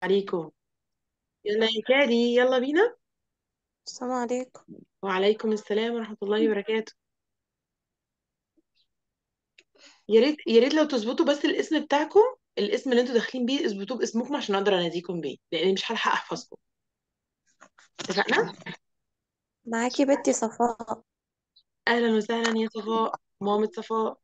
عليكم يلا يا كاري يلا بينا السلام عليكم وعليكم السلام ورحمة الله وبركاته يا ريت يا ريت لو تظبطوا بس الاسم بتاعكم الاسم اللي انتوا داخلين بيه اظبطوه باسمكم عشان اقدر اناديكم بيه لاني مش هلحق احفظكم اتفقنا معاكي بنتي صفاء اهلا وسهلا يا صفاء مامة صفاء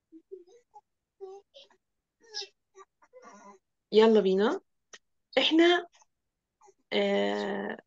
يلا بينا احنا آه...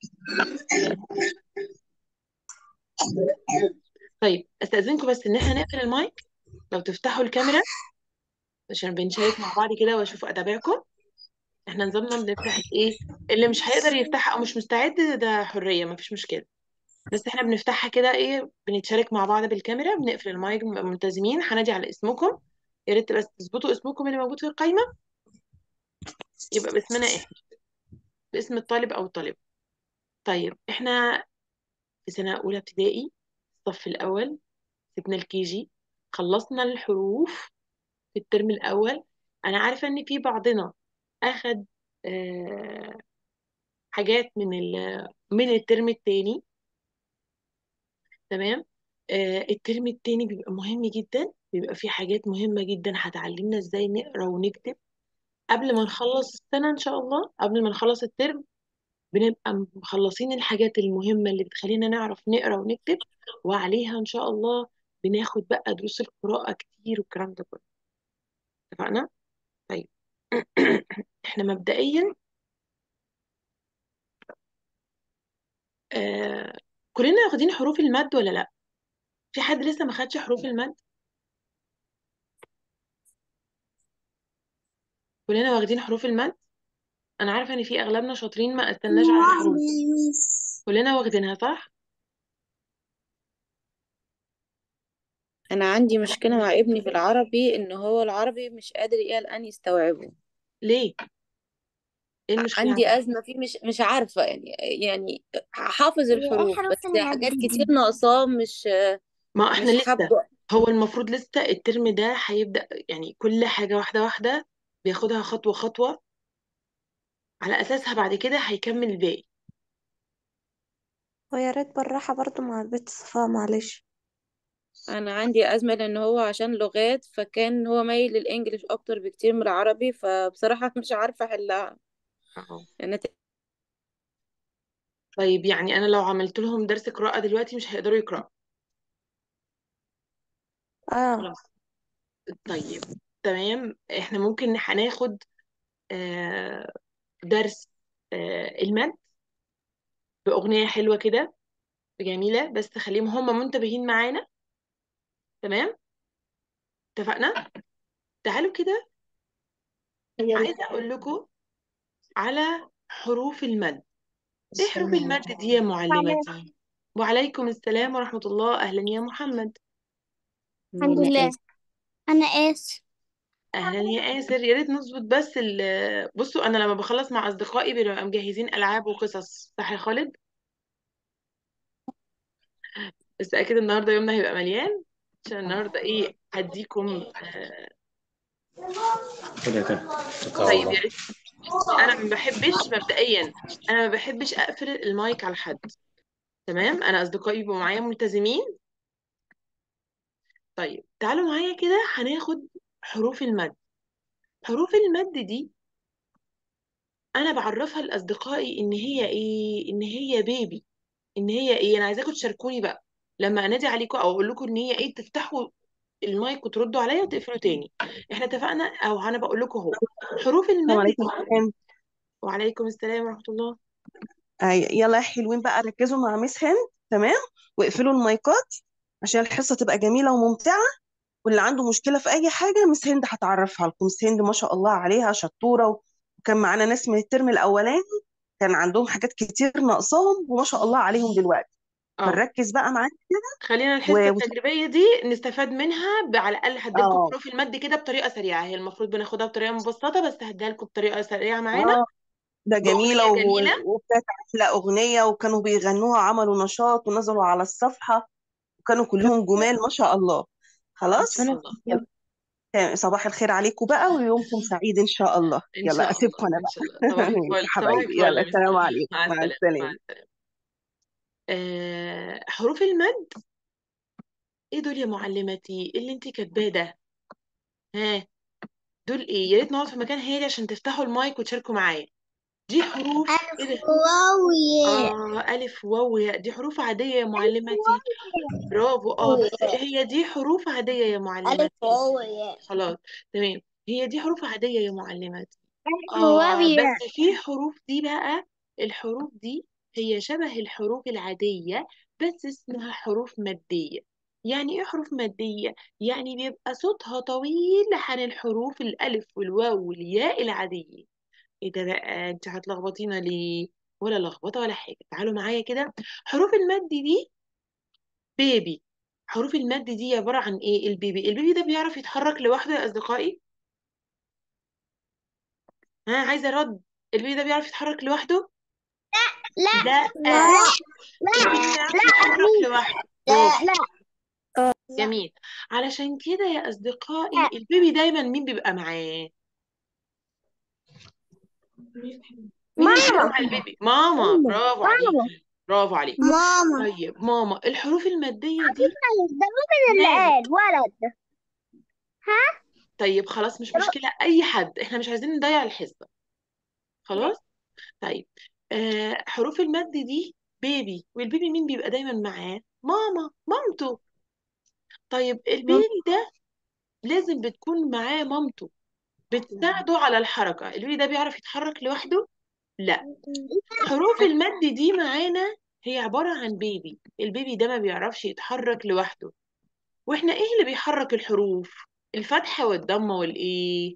طيب استاذنكم بس ان احنا نقفل المايك لو تفتحوا الكاميرا عشان بنشارك مع بعض كده واشوف اتابعكم احنا نظامنا بنفتح ايه اللي مش هيقدر يفتحها او مش مستعد ده حرية مفيش مشكلة بس احنا بنفتحها كده ايه بنتشارك مع بعض بالكاميرا بنقفل المايك بنبقى ملتزمين هنادي على اسمكم يا ريت بس تظبطوا اسمكم اللي موجود في القايمة يبقى باسمنا احنا باسم الطالب او الطالبة طيب احنا في سنة اولى ابتدائي الصف الاول سيبنا الكي جي خلصنا الحروف في الترم الاول انا عارفة ان في بعضنا اخد آه حاجات من ال من الترم التاني تمام آه الترم التاني بيبقى مهم جدا بيبقى فيه حاجات مهمة جدا هتعلمنا ازاي نقرا ونكتب قبل ما نخلص السنة ان شاء الله قبل ما نخلص الترم بنبقى مخلصين الحاجات المهمة اللي بتخلينا نعرف نقرا ونكتب وعليها ان شاء الله بناخد بقى دروس القراءة كتير والكلام ده كله اتفقنا؟ طيب احنا مبدئيا آه كلنا واخدين حروف المد ولا لا؟ في حد لسه ما خدش حروف المد؟ كلنا واخدين حروف المد؟ انا عارفة ان في اغلبنا شاطرين ما استناش على الحروف كلنا واخدينها صح؟ انا عندي مشكله مع ابني في العربي ان هو العربي مش قادر ايه الان يستوعبه ليه؟ ايه المشكلة عندي عندك؟ ازمه فيه مش مش عارفه يعني يعني حافظ هي ايه الحروف حروف بس المد حاجات كتير دي ناقصاه مش ما احنا مش لسه حابه هو المفروض لسه الترم ده هيبدأ يعني كل حاجة واحدة واحدة بياخدها خطوة خطوة على أساسها بعد كده هيكمل الباقي ويا ريت بالراحة برضو مع البنت صفاء معلش انا عندي ازمه لان هو عشان لغات فكان هو مايل للانجليش اكتر بكتير من العربي فبصراحه مش عارفه احلها أهو. يعني طيب يعني أنا لو عملت لهم درس قراءة دلوقتي مش هيقدروا يقرأوا اه خلاص طيب تمام احنا ممكن هناخد آه درس آه المد بأغنية حلوة كده جميلة بس خليهم هم منتبهين معانا تمام اتفقنا تعالوا كده عايزة أقول لكم على حروف المد ايه حروف المد دي يا معلمتي وعليكم السلام ورحمة الله أهلا يا محمد الحمد لله انا اس أهلا يا آسر يا ريت نظبط بس ال بصوا أنا لما بخلص مع أصدقائي بنبقى مجهزين ألعاب وقصص صح يا خالد بس أكيد النهاردة يومنا هيبقى مليان عشان النهاردة إيه هديكم آه كده كده طيب يا ريت أنا ما بحبش مبدئيا أنا ما بحبش أقفل المايك على حد تمام أنا أصدقائي بيبقوا معايا ملتزمين طيب تعالوا معايا كده هناخد حروف المد حروف المد دي انا بعرفها لاصدقائي ان هي ايه ان هي بيبي ان هي ايه انا عايزاكم تشاركوني بقى لما انادي عليكم او اقول لكم ان هي ايه تفتحوا المايك وتردوا عليا وتقفلوا تاني احنا اتفقنا او انا بقول لكم اهو حروف السلام المد عليكم دي السلام وعليكم السلام ورحمة الله آه، يلا يا حلوين بقى ركزوا مع ميس هند تمام واقفلوا المايكات عشان الحصة تبقى جميلة وممتعة واللي عنده مشكلة في أي حاجة ميس هند هتعرفها لكم ميس هند ما شاء الله عليها شطورة وكان معانا ناس من الترم الأولاني كان عندهم حاجات كتير ناقصاهم وما شاء الله عليهم دلوقتي اه فنركز بقى معانا كده خلينا الحصة و... و- التجريبية دي نستفاد منها ب- على الأقل هديلكم اه حروف المد كده بطريقة سريعة هي المفروض بناخدها بطريقة مبسطة بس هديها لكم بطريقة سريعة معانا اه ده جميلة بأغنية و... جميلة وكانت عاملة أغنية وكانوا بيغنوها عملوا نشاط ونزلوا على الصفحة وكانوا كلهم جمال ما شاء الله إن شاء خلاص الله تمام، صباح الخير عليكم بقى ويومكم سعيد ان شاء الله ان يلا شاء الله اسيبكم انا ان بقى شاء الله صباح ماشي الفل صباح حبايبي الفل يلا يا مس السلام أميرة. عليكم مع مع السلامة مع السلامة السلامة آه حروف المد ايه دول يا معلمتي إيه اللي انت كاتباه ده ها دول ايه يا ريت نقعد في مكان هادي عشان تفتحوا المايك وتشاركوا معايا دي حروف ايه ألف ده واو ياء اه الف واو ياء دي حروف عادية يا معلمتي برافو اه بس هي دي حروف عادية يا ألف معلمتي واو ياء خلاص تمام هي دي حروف عادية يا معلمتي ألف واو اه ياء بس في حروف دي بقى الحروف دي هي شبه الحروف العادية بس اسمها حروف مادية يعني ايه حروف مادية؟ يعني بيبقى صوتها طويل عن الحروف الألف والواو والياء العادية ايه ده بقى انت هتلخبطينا ليه؟ ولا لخبطة ولا حاجة تعالوا معايا كده حروف المد دي بيبي حروف المد دي عبارة عن ايه البيبي البيبي ده بيعرف يتحرك لوحده يا أصدقائي ها عايزة رد البيبي ده بيعرف يتحرك لوحده لا لا لا البيبي لا بيعرف يتحرك لوحده لا برافو لا جميل علشان كده يا أصدقائي البيبي دايما مين بيبقى معاه مين اللي بيبقى مع البيبي ماما برافو عليكي برافو عليكي ماما طيب ماما الحروف المادية دي ده مين اللي ماله قال ولد طيب خلاص مش مشكلة أي حد احنا مش عايزين نضيع الحصة خلاص طيب آه حروف المد دي بيبي والبيبي مين بيبقى دايما معاه ماما مامته طيب البيبي ده لازم بتكون معاه مامته بتساعده على الحركة البيبي ده بيعرف يتحرك لوحده لا حروف المد دي معانا هي عبارة عن بيبي البيبي ده ما بيعرفش يتحرك لوحده واحنا ايه اللي بيحرك الحروف الفتحة والضمة والايه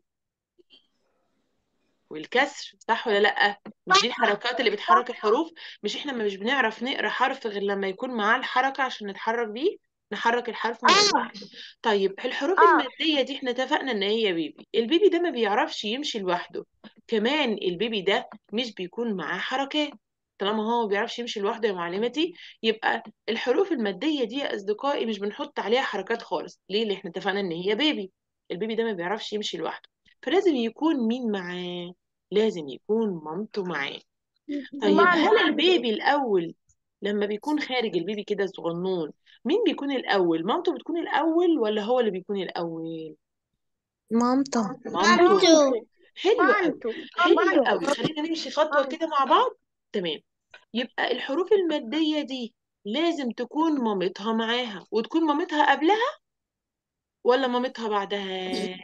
والكسر صح ولا لأ مش دي الحركات اللي بتحرك الحروف مش احنا مش بنعرف نقرا حرف غير لما يكون معاه الحركة عشان نتحرك بيه نحرك الحرف من لوحده طيب الحروف اه المادية دي احنا اتفقنا ان هي بيبي البيبي ده ما بيعرفش يمشي لوحده كمان البيبي ده مش بيكون معاه حركات طالما هو ما بيعرفش يمشي لوحده يا معلمتي يبقى الحروف المادية دي يا أصدقائي مش بنحط عليها حركات خالص ليه؟ لأن احنا اتفقنا إن هي بيبي البيبي ده ما بيعرفش يمشي لوحده فلازم يكون مين معاه؟ لازم يكون مامته معاه طيب هل البيبي الأول لما بيكون خارج البيبي كده صغنون مين بيكون الأول؟ مامته بتكون الأول ولا هو اللي بيكون الأول؟ مامته مامته مامته حلو قوي مامته حلو قوي خلينا نمشي خطوة كده مع بعض تمام يبقى الحروف المادية دي لازم تكون مامتها معاها وتكون مامتها قبلها ولا مامتها بعدها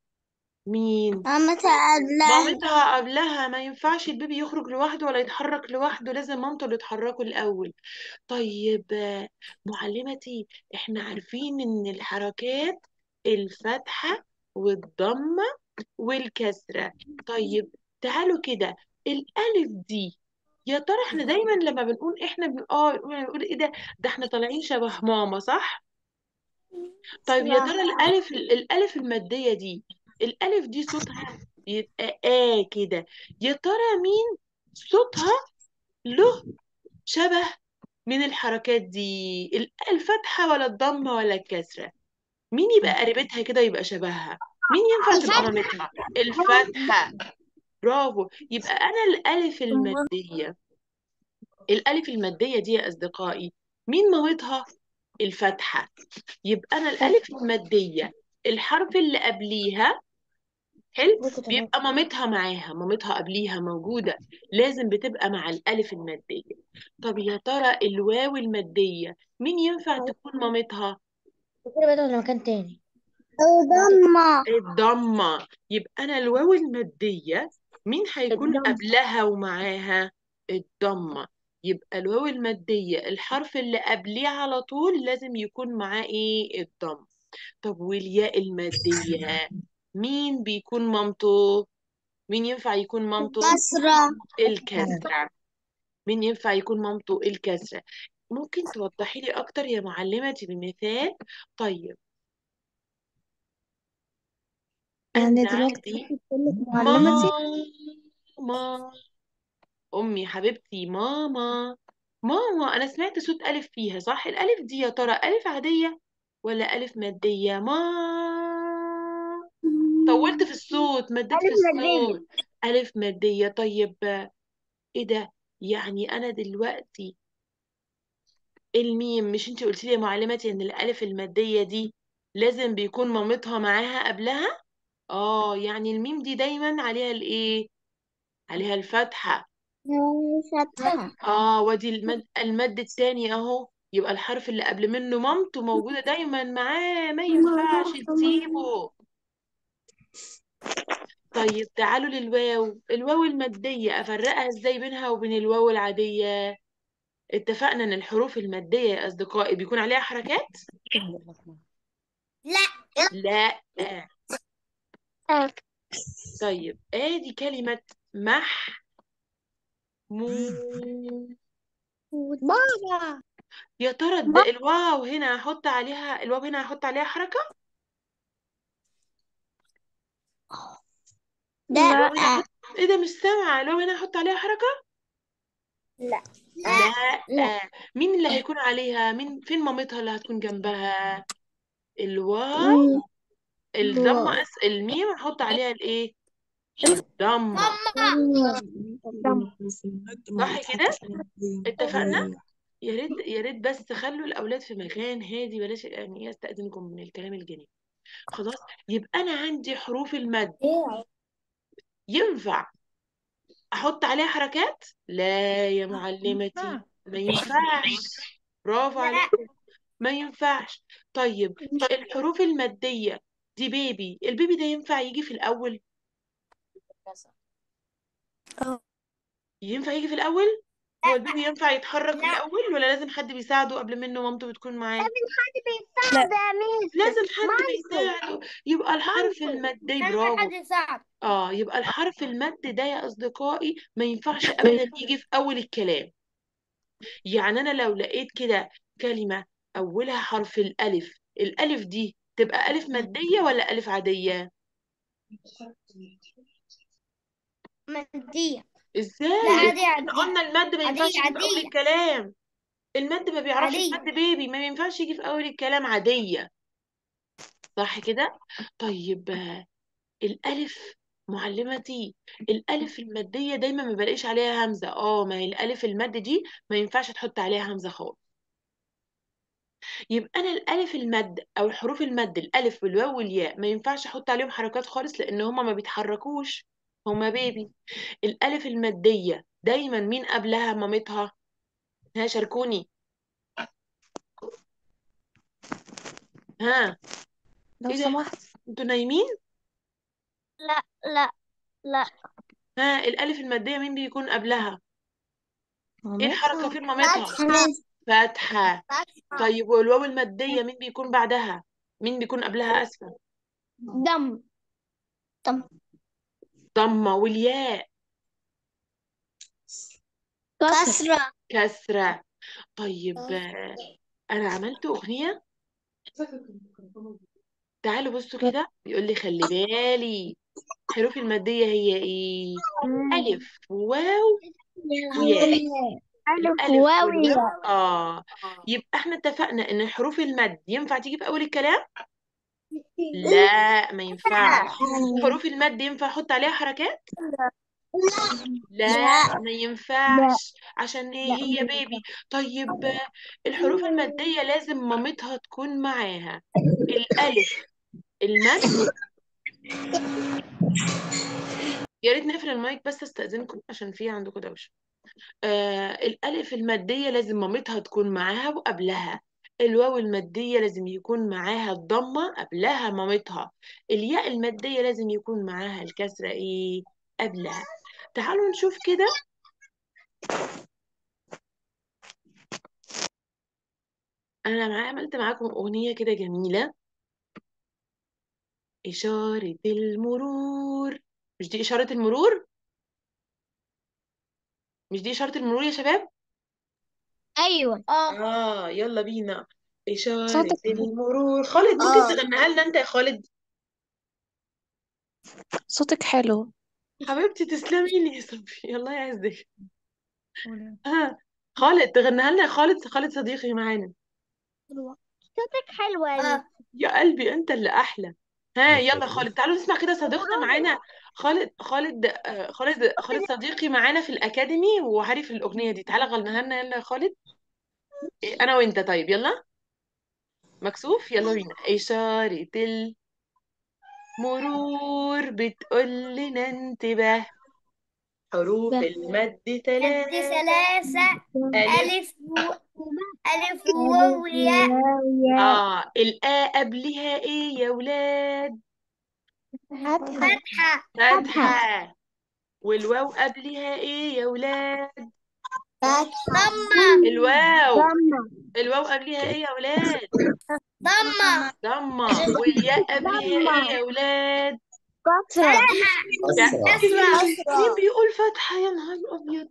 مين مامتها قبلها مامتها قبلها ما ينفعش البيبي يخرج لوحده ولا يتحرك لوحده لازم مامته اللي تحركه الأول طيب آه، معلمتي احنا عارفين ان الحركات الفتحة والضمة والكسرة طيب تعالوا كده الألف دي يا ترى احنا دايما لما بنقول احنا بن... اه بنقول بنقول ايه ده ده احنا طالعين شبه ماما صح طيب يا ترى الألف الألف المادية دي الألف دي صوتها بيبقى آه كده يا ترى مين صوتها له شبه من الحركات دي ال- الفتحة ولا الضمة ولا الكسرة مين يبقى قريبتها كده يبقى شبهها مين ينفع تبقى مامتها الفتحة برافو يبقى أنا الألف المادية الألف المادية دي يا أصدقائي مين مامتها الفتحة يبقى أنا الألف المادية الحرف اللي قبليها حلو بيبقى مامتها معاها مامتها قبليها موجودة لازم بتبقى مع الألف المادية طب يا ترى الواو المادية مين ينفع تكون مامتها كده بدأ ولا مكان تاني ضمة الضمة يبقى أنا الواو المادية مين هيكون الضم قبلها ومعاها الضمة يبقى الواو المادية الحرف اللي قبليه على طول لازم يكون معاه إيه الضم طب والياء المادية مين بيكون مامته مين ينفع يكون مامته كسرة الكسرة مين ينفع يكون مامته الكسرة ممكن توضحي لي أكتر يا معلمتي بمثال طيب يعني أنا دلوقتي عندي بتقول لك معلمتي ماما أمي حبيبتي ماما ماما أنا سمعت صوت ألف فيها صح الألف دي يا ترى ألف عادية ولا ألف مادية ما طولت في الصوت مديت في ألف مادية الصوت ألف مادية طيب آه، ايه ده يعني انا دلوقتي الميم مش انتي قلتي لي يا معلمتي ان الالف المادية دي لازم بيكون مامتها معاها قبلها اه يعني الميم دي دايما عليها الايه عليها الفتحة فتحة اه وادي المد المد التاني اهو يبقى الحرف اللي قبل منه مامته موجودة دايما معاه ما ينفعش تسيبه طيب تعالوا للواو الواو المادية افرقها ازاي بينها وبين الواو العادية اتفقنا ان الحروف المادية يا اصدقائي بيكون عليها حركات لا لا طيب ادي كلمة مح مو بابا يا ترى الد- الواو هنا هحط عليها الواو هنا هحط عليها حركة لا الواو هنا هحط ايه ده مش سامعة الواو هنا هحط عليها حركة لا لا لا مين اللي هيكون عليها مين فين مامتها اللي هتكون جنبها الواو الضمة أس... الميم هحط عليها الايه الضمة صح كده اتفقنا يا ريت يا ريت بس خلوا الاولاد في مكان هادي بلاش يعني ايه استأذنكم من الكلام الجميل خلاص يبقى انا عندي حروف المد ينفع احط عليها حركات لا يا معلمتي ما ينفعش برافو عليك ما ينفعش طيب الحروف المادية دي بيبي البيبي ده ينفع يجي في الأول ينفع يجي في الأول هو البيبي ينفع يتحرك في الأول ولا لازم حد بيساعده قبل منه مامته بتكون معاه بيساعد يا ميس لازم حد مامته. بيساعده يبقى الحرف مامته. المادي لازم برافو حد يساعد اه يبقى الحرف المد ده يا أصدقائي ما ينفعش أبدا يجي في أول الكلام يعني أنا لو لقيت كده كلمة أولها حرف الألف الألف دي تبقى ألف مادية ولا ألف عادية مادية ازاي لا عادية احنا عادية قلنا المد ما عادية ينفعش يجي في اول عادية. الكلام المد ما بيعرفش عادية. المد بيبي ما ينفعش يجي في اول الكلام عادية صح كده طيب آه، الالف معلمتي الالف المادية دايما ما بلاقيش عليها همزة اه ما هي الالف المد دي ما ينفعش تحط عليها همزة خالص يبقى انا الالف المد او الحروف المد الالف والواو والياء ما ينفعش احط عليهم حركات خالص لان هما ما بيتحركوش هما بيبي الالف المادية دايما مين قبلها مامتها ها شاركوني ها لو ايه ده سمحت انتوا نايمين لا لا لا ها الالف الماديه مين بيكون قبلها ايه الحركه فين مامتها فتحه طيب والواو الماديه مين بيكون بعدها مين بيكون قبلها اسفه دم ضمه والياء كسرة كسره طيب آه، انا عملت اغنيه تعالوا بصوا كده بيقول لي خلي بالي الحروف الماديه هي ايه الف وواو وياء ألف الالف واو والواو اه يبقى احنا اتفقنا ان حروف المد ينفع تيجي في اول الكلام لا ما ينفعش حروف المد ينفع احط عليها حركات لا ما ينفعش عشان ايه هي بيبي طيب آه، الحروف المادية لازم مامتها تكون معاها الألف المد يا ريت نقفل المايك بس استأذنكم عشان في عندكم دوشة آه الألف المادية لازم مامتها تكون معاها وقبلها الواو المادية لازم يكون معاها الضمة قبلها مامتها الياء المادية لازم يكون معاها الكسرة ايه قبلها تعالوا نشوف كده انا معايا عملت معاكم اغنية كده جميلة إشارة المرور مش دي إشارة المرور مش دي إشارة المرور يا شباب أيوة اه يلا بينا إشارة صوتك المرور خالد ممكن تغنيها لنا انت يا خالد صوتك حلو حبيبتي تسلمي لي يا صبري الله يعزك ها خالد تغنيها لنا يا خالد خالد صديقي معانا صوتك حلوة يا قلبي انت اللي احلى ها يلا خالد تعالوا نسمع كده صديقنا معانا خالد خالد آه، خالد خالد صديقي معانا في الأكاديمي وعارف الأغنية دي تعالى غنها لنا يلا يا خالد إيه، أنا وأنت طيب يلا مكسوف يلا بينا إشارة المرور بتقول لنا انتباه حروف المد مد ثلاثة ثلاثة ألف ألف و... ألف وواو ياء آه الآ قبلها إيه يا ولاد فتحة فتحة فتحة والواو قبلها إيه يا ولاد ضمة الواو الواو قبلها إيه يا ولاد ضمة ضمة والياء قبلها إيه يا ولاد كسرة لا كسرة مين بيقول فتحة يا نهار أبيض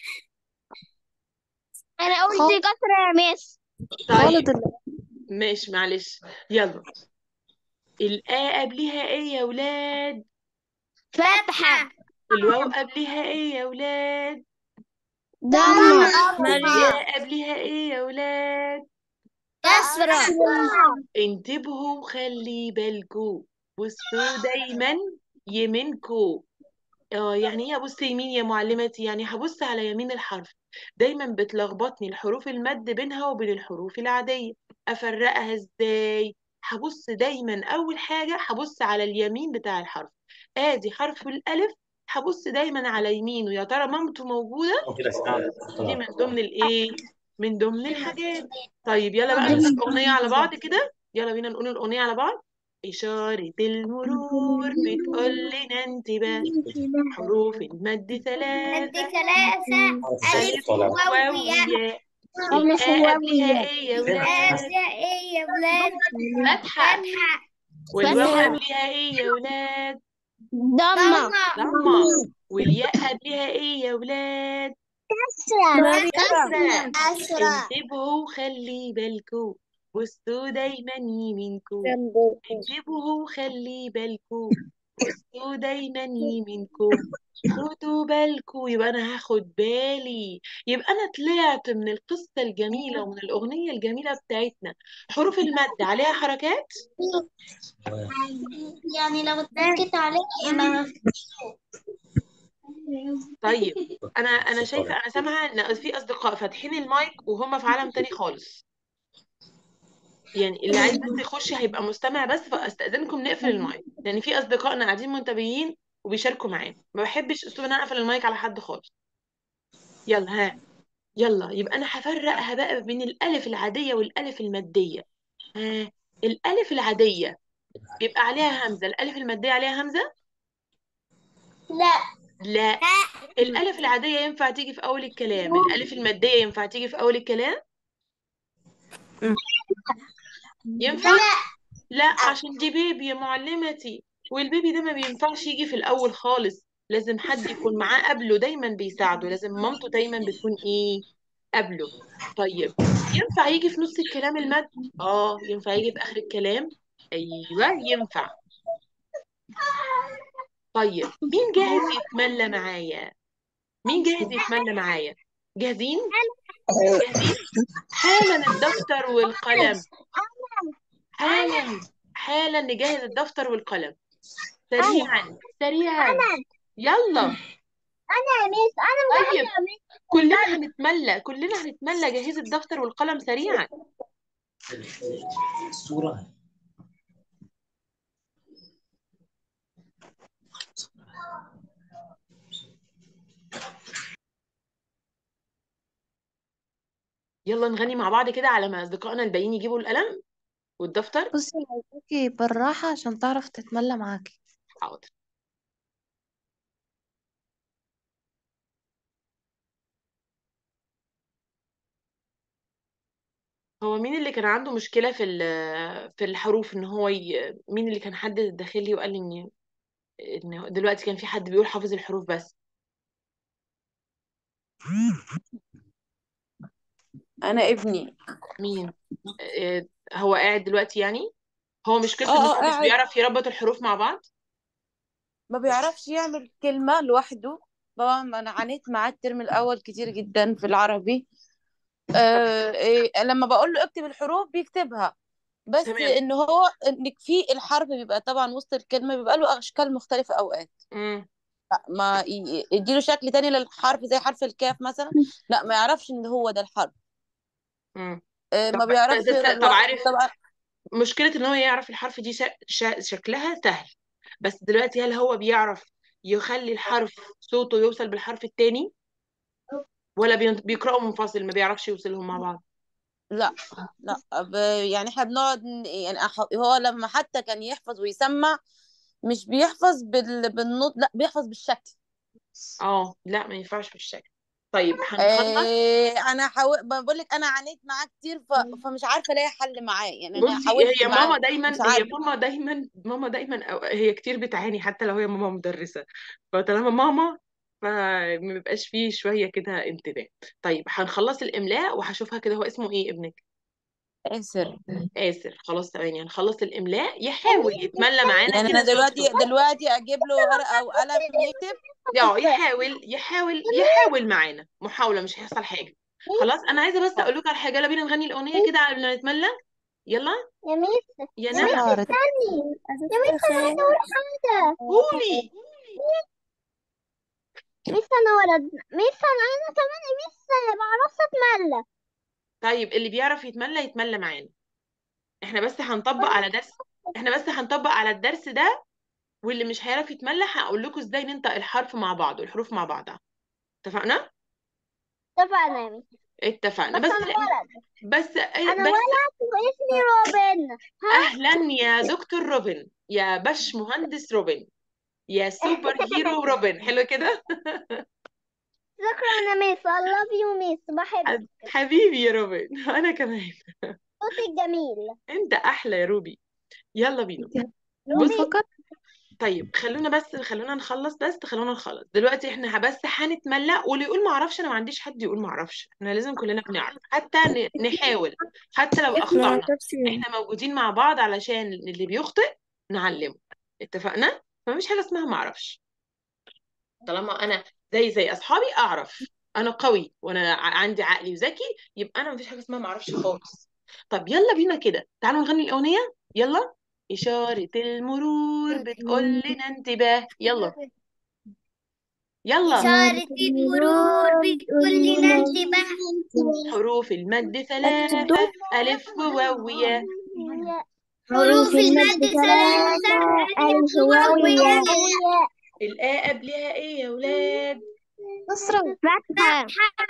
أنا قلت كسرة يا مس طيب خالد اللي ماشي معلش يلا الآ قبلها إيه يا ولاد فتحة الواو قبلها إيه يا ولاد ضمة والياء قبلها إيه يا ولاد كسرة انتبهوا خلي بالكوا بصوا دايما يمينكوا اه يعني ايه ابص يمين يا معلمتي يعني هبص على يمين الحرف دايما بتلخبطني الحروف المد بينها وبين الحروف العادية افرقها ازاي هبص دايما اول حاجة هبص على اليمين بتاع الحرف ادي حرف الالف هبص دايما على يمينه يا ترى مامته موجودة كده استنى دي من ضمن الايه من ضمن الحاجات طيب يلا بقى نقول الأغنية على بعض كده يلا بينا نقول الأغنية على بعض إشارة المرور بتقول لنا انتباه حروف المد مد ثلاثة ثلاثة ألف ألف وواو واو ياء ياء ألف الآ وواو قبلها ياء. إيه يا آسيا ولاد إيه يا ولاد فتحة فتحة والواو فتحة. قبلها إيه يا ولاد ضمة ضمة والياء قبلها إيه يا ولاد كسرة كسرة كسرة انتبهوا خلي بالكوا بصوا دايما يمينكوا انتبهوا خلي بالكوا بصوا دايما يمينكم خدوا بالكوا يبقى انا هاخد بالي يبقى انا طلعت من القصة الجميلة ومن الأغنية الجميلة بتاعتنا حروف المد عليها حركات يعني لو اتكت عليه ما طيب انا انا شايفة انا سامعة ان في اصدقاء فاتحين المايك وهم في عالم تاني خالص يعني اللي عايز بس يخش هيبقى مستمع بس فاستأذنكم نقفل المايك لان في اصدقائنا قاعدين منتبهين وبيشاركوا معانا ما بحبش اسلوب ان انا اقفل المايك على حد خالص يلا ها يلا يبقى انا هفرقها بقى بين الالف العاديه والالف الماديه ها الالف العاديه بيبقى عليها همزه الالف الماديه عليها همزه لا لا الالف العاديه ينفع تيجي في اول الكلام الالف الماديه ينفع تيجي في اول الكلام ينفع لا عشان دي بيبي يا معلمتي والبيبي ده ما بينفعش يجي في الاول خالص لازم حد يكون معاه قبله دايما بيساعده لازم مامته دايما بتكون ايه قبله طيب ينفع يجي في نص الكلام المد اه ينفع يجي في اخر الكلام ايوه ينفع طيب مين جاهز يتملى معايا مين جاهز يتملى معايا جاهزين جاهزين حالا الدفتر والقلم حالا حالا نجهز الدفتر والقلم سريعا سريعا يلا أنا يا ميس أنا طيب كلنا هنتملى كلنا هنتملى جهزي الدفتر والقلم سريعا الصورة يلا نغني مع بعض كده على ما اصدقائنا الباقيين يجيبوا القلم والدفتر بصي عايزاكي بالراحة عشان تعرف تتملى معاكي حاضر هو مين اللي كان عنده مشكلة في ال- في الحروف ان هو ي... مين اللي كان حد داخل لي وقال لي ان ان دلوقتي كان في حد بيقول حافظ الحروف بس انا ابني مين آه، هو قاعد دلوقتي يعني هو مشكلته ان اه اه هو مش قاعد بيعرف يربط الحروف مع بعض ما بيعرفش يعمل كلمة لوحده طبعا انا عانيت معاه الترم الاول كتير جدا في العربي آه إيه لما بقول له اكتب الحروف بيكتبها بس تمام ان هو انك في الحرف بيبقى طبعا وسط الكلمه بيبقى له اشكال مختلفه اوقات امم لا ما ي- يديله شكل تاني للحرف زي حرف الكاف مثلا لا ما يعرفش ان هو ده الحرف امم آه، طب ما بيعرفش بس يقرا طب لوحده عارف طبعا مشكلة ان هو يعرف الحرف دي شا... شا... شكلها سهل بس دلوقتي هل هو بيعرف يخلي الحرف صوته يوصل بالحرف التاني ولا بي... بيقرأوا منفصل ما بيعرفش يوصلهم مع بعض لا لا ب... يعني احنا بنقعد ن- يعني أح... هو لما حتى كان يحفظ ويسمع مش بيحفظ بال... بالنطق لا بيحفظ بالشكل اه لا ما ينفعش بالشكل طيب هنخلص آه انا حاول بقول لك انا عانيت معاه كتير ف... فمش عارفه الاقي حل معاه يعني انا بصي حاولت هي ماما معاه دايما مش هي عارفه ماما دايما ماما دايما أو هي كتير بتعاني حتى لو هي ماما مدرسة فطالما ماما فما بيبقاش فيه شوية كده انتباه طيب هنخلص الإملاء وهشوفها كده هو اسمه ايه ابنك آسر آسر خلاص ثواني هنخلص الإملاء يحاول يتملى معانا يعني كده انا دلوقتي صوته دلوقتي اجيب له ورقه وقلم يكتب اه يحاول يحاول يحاول معانا محاولة مش هيحصل حاجة خلاص أنا عايزة بس أقول لكم على حاجة يلا بينا نغني الأغنية كده قبل ما نتملى يلا يا ميس يا يا نملة ميس صارت استني يا ميس انا عايزه اقول حاجه قولي ميس انا ولد ميس انا انا كمان ميس ما بعرفش اتملى طيب اللي بيعرف يتملى يتملى معانا احنا بس هنطبق على درس احنا بس هنطبق على الدرس ده واللي مش هيعرف يتملى هقول لكم ازاي ننطق الحرف مع بعض والحروف مع بعضها اتفقنا اتفقنا يا ميس اتفقنا بس بس انا ولد بس انا بس ولد واسمي روبن ها اهلا يا دكتور روبن يا باش مهندس روبن يا سوبر هيرو روبن حلو كده شكرا يا ميس I love you ميس بحبك حبيبي يا روبن انا كمان صوتك جميل انت احلى يا روبي يلا بينا يوم بص فقط طيب خلونا بس خلونا نخلص بس خلونا نخلص دلوقتي احنا بس هنتملى واللي يقول ما اعرفش انا ما عنديش حد يقول ما اعرفش احنا لازم كلنا بنعرف حتى ن- نحاول حتى لو اخطأنا احنا موجودين مع بعض علشان اللي بيخطئ نعلمه اتفقنا فمفيش حاجة اسمها ما اعرفش طالما انا زي زي اصحابي اعرف انا قوي وانا ع- عندي عقلي وذكي يبقى انا مفيش حاجة اسمها ما اعرفش خالص طب يلا بينا كده تعالوا نغني الأغنية يلا إشارة المرور بتقول لنا انتباه يلا يلا إشارة المرور بتقول لنا انتباه حروف المد ثلاثة ألف وواو وياء حروف المد ثلاثة ألف واو وياء الآ قبلها إيه يا ولاد فتحة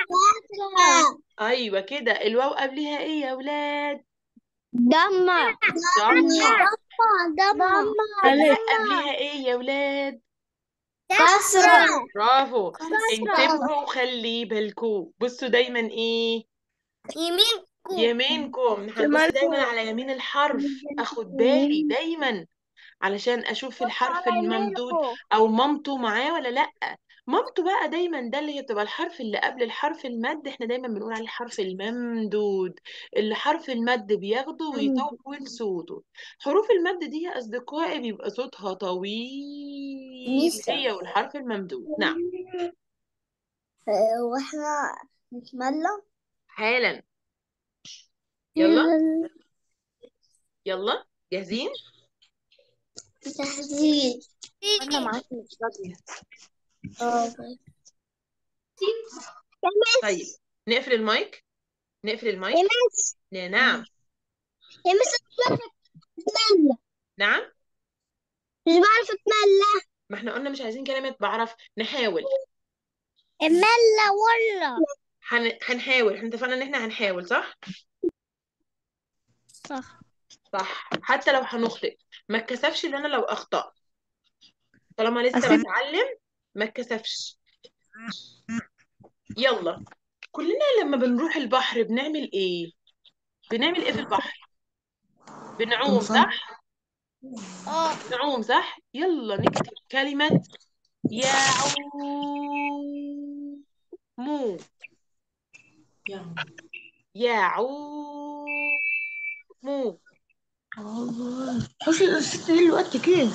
أيوة كده الواو قبلها إيه يا ولاد ضمة ضمة ضمة الهاء قبلها إيه يا ولاد كسرة برافو انتبهوا وخلي بالكم بصوا دايما إيه يمينكم يمينكم هنبص دايما على يمين الحرف اخد بالي دايما علشان اشوف الحرف الممدود او مامته معاه ولا لا مامته بقى دايما ده اللي هي بتبقى الحرف اللي قبل الحرف المد احنا دايما بنقول عليه الحرف الممدود اللي حرف المد بياخده ويطول صوته حروف المد دي يا اصدقائي بيبقى صوتها طويل هي والحرف الممدود نعم واحنا نتملى حالا يلا يلا جاهزين تحديد انا معاكي مش راضية طيب نقفل المايك نقفل المايك يا مس ن- نعم يا مس اتملى نعم مش بعرف اتملى ما احنا قلنا مش عايزين كلمة بعرف نحاول اتملى ولا هن... هنحاول احنا اتفقنا ان احنا هنحاول صح صح صح حتى لو هنخطئ ما اتكسفش ان انا لو اخطأت طالما لسه أسيب بتعلم ما اتكسفش يلا كلنا لما بنروح البحر بنعمل ايه بنعمل ايه في البحر بنعوم صح اه نعوم صح يلا نكتب كلمة يعوم يعوم حوش الوقت كده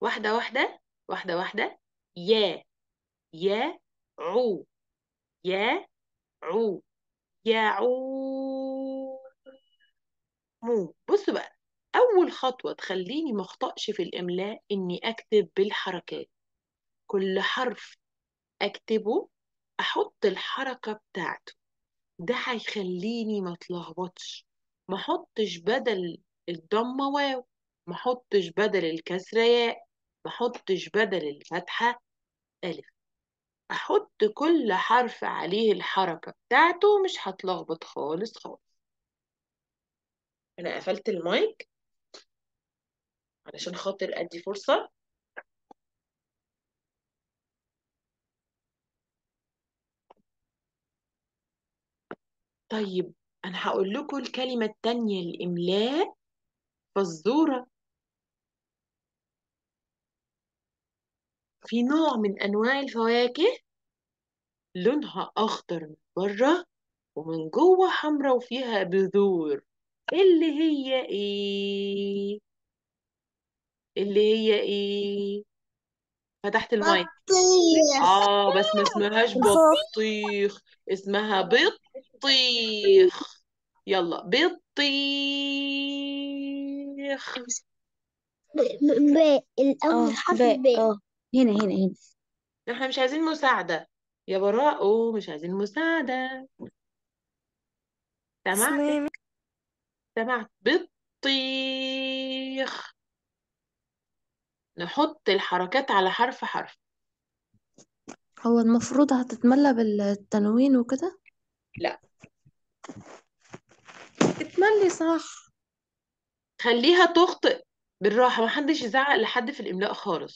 واحدة واحدة واحدة واحدة يا يا عو يا عو يعو مو بصوا بقى أول خطوة تخليني ما اخطأش في الإملاء إني أكتب بالحركات كل حرف أكتبه أحط الحركة بتاعته ده هيخليني ما اتلخبطش ما احطش بدل الضمة واو ما احطش بدل الكسرة ياء ما احطش بدل الفتحة ألف احط كل حرف عليه الحركة بتاعته مش هتلخبط خالص خالص انا قفلت المايك علشان خاطر ادي فرصة طيب انا هقول لكم الكلمة التانية الاملاء فزورة في نوع من انواع الفواكه لونها اخضر من بره ومن جوه حمرا وفيها بذور اللي هي ايه اللي هي ايه فتحت المايك بطيخ اه بس ما اسمهاش بطيخ اسمها بطيخ يلا بطيخ ب ب ب الأول اه حرف باء ب اه هنا هنا هنا احنا مش عايزين مساعدة يا براء أوه مش عايزين مساعدة سمعت سمعت بطيخ نحط الحركات على حرف حرف هو المفروض هتتملى بالتنوين وكده لا اتملي صح خليها تخطئ بالراحة محدش يزعق لحد في الإملاء خالص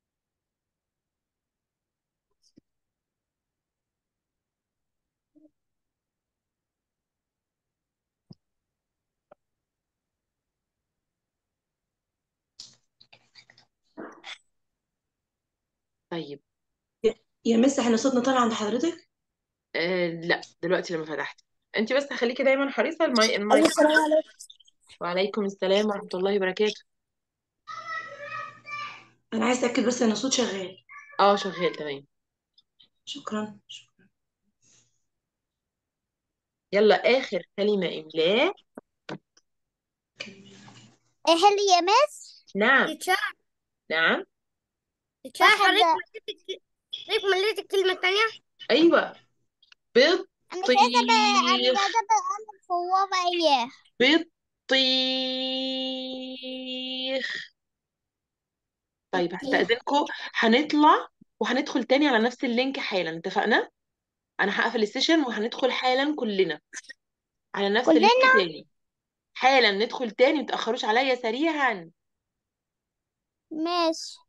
طيب يا مس احنا صوتنا طالع عند حضرتك آه لا دلوقتي لما فتحت انت بس خليكي دايما حريصة الماي المايك أيوة السلام عليكم وعليكم السلام ورحمة الله وبركاته انا عايز اتاكد بس ان الصوت شغال اه شغال تمام شكرا شكرا يلا آخر كلمة إملاء ايه اللي يا مس نعم تتشرح نعم تتشرح واحد حضرتك حضرتك مليت الكلمة التانية أيوة أنا كاتبة أنا بطيخ كاتبة أنا مصوبة إياه بطيخ طيب هستأذنكم هنطلع وهندخل تاني على نفس اللينك حالا اتفقنا أنا هقفل السيشن وهندخل حالا كلنا على نفس كلنا اللينك تاني حالا ندخل تاني متأخروش عليا سريعا ماشي